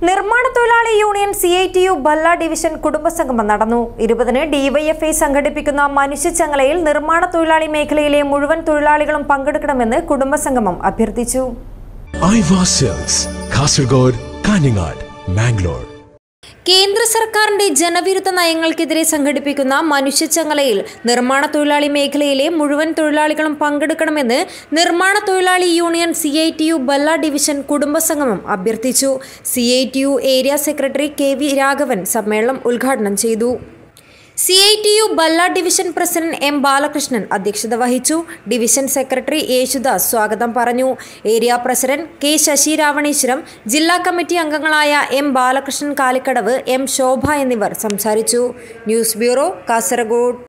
നിർമ്മാണ തൊഴിലാളി union C I T U Balla division കുടുംബസംഗമം നടന്നു ഇരുപതിന് ഡിവൈഎഫ്ഐ സംഘടിപ്പിക്കുന്ന മനുഷ്യച്ചങ്ങലയിൽ നിർമ്മാണ തൊഴിലാളി മേഖലയിലെ മുഴുവൻ തൊഴിലാളികളും പങ്കെടുക്കണമെന്ന് കുടുംബസംഗമം അഭ്യർത്ഥിച്ചു ഐവാ സെൽസ് കാസർഗോഡ് കാഞ്ഞങ്ങാട് മാംഗ്ലൂർ കേന്ദ്ര സർക്കാരിന്റെ ജനവിരുദ്ധ നയങ്ങൾക്കെതിരെ സംഘടിപ്പിക്കുന്ന മനുഷ്യച്ചങ്ങലയിൽ നിർമ്മാണ തൊഴിലാളി മേഖലയിലെ മുഴുവൻ തൊഴിലാളികളും പങ്കെടുക്കണമെന്ന് നിർമ്മാണ തൊഴിലാളി union C I T U Balla division കുടുംബസംഗമം അഭ്യർത്ഥിച്ചു C I T U area secretary K V Raghavan സമ്മേളനം ഉദ്ഘാടനം ചെയ്തു C I T U Balla division president M Balakrishnan അധ്യക്ഷത വഹിച്ചു ഡിവിഷൻ സെക്രട്ടറി യേശുദാസ് സ്വാഗതം പറഞ്ഞു area president K Sasi Ravaneeswaram ജില്ലാ കമ്മിറ്റി അംഗങ്ങളായ എം ബാലകൃഷ്ണൻ കാലിക്കടവ് എം ശോഭ എന്നിവർ സംസാരിച്ചു ന്യൂസ് ബ്യൂറോ കാസർഗോഡ്